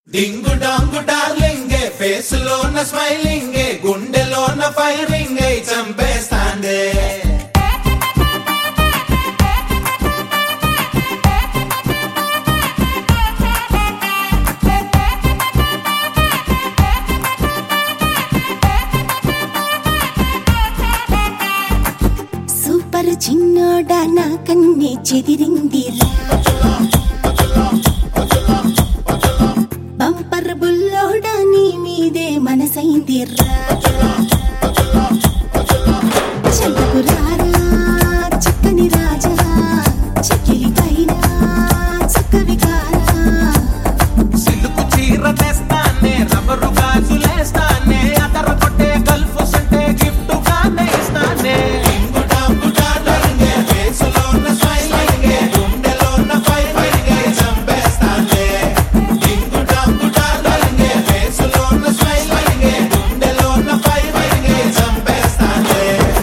డింగు డాంగు darling face లోన smiling గుండెలోన ఫైరింగ్ చంపేస్తాండే సూపర్ చిన్నోడా నా కన్నే చెదిరింది బంపర్ బుల్లోడా నీ మీదే మనసైంది చల్లకు రారా చక్కని రాజా చెక్కిలి పైన చక్కవి కారా సిల్కు చీర తెస్తానే రబ్బరు గాజులేస్తానే అదర కొట్టే గల్ఫ్ సంటే గిఫ్ట్ గానే ఇస్తానే డింగు డాంగు డార్లింగ్ ఫేస్ లోన స్మైలింగ్ గుండెలోన ఫైరింగ్ చంపేస్తాండే డింగు డాంగు డార్లింగ్ ఫేస్ లోన స్మైలింగ్ గుండెలోన ఫైరింగ్ చంపేస్తాండే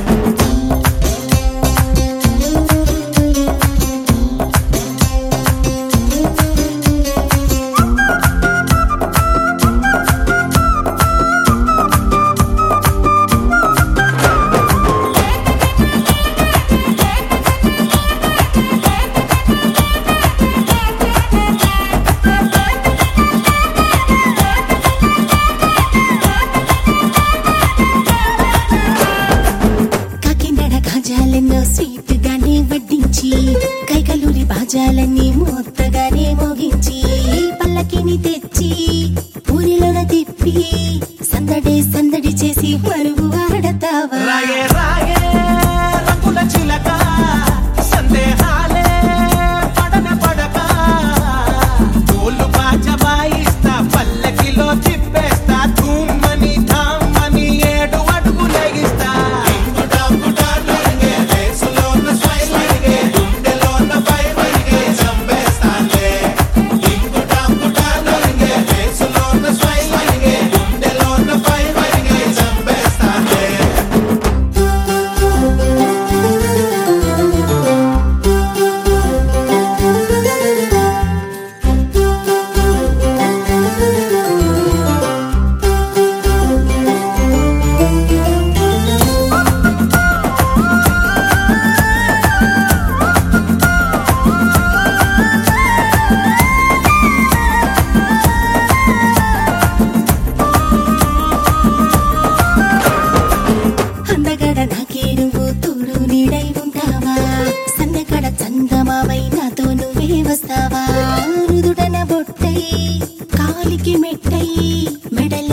కాకినాడ గాజాలెన్నో స్వీట్ గానే వడ్డించి కైకలూరి బాజాలన్నీ మూత్తగానే మోగించి పల్లకిని తెచ్చి ఊరిలోన తిప్పి సందడి సందడి చేసి మరుగు ఆడతావా రాయే రాయే రంగుల చిలక సందేహాలే పడన పడక తోలు బాజ వాయిస్తా పల్లకిలో తిప్పేస్తా ధూమ్మని ధామ్మని ఏడు అడుగు లెగిస్తా అందగడ నాకేడువు తోడు నీడై ఉంటావా సందగడ చందమావై నాతో నువ్వే వస్తావా రుదుడన బొట్టై కాలికి మెట్టై మెడల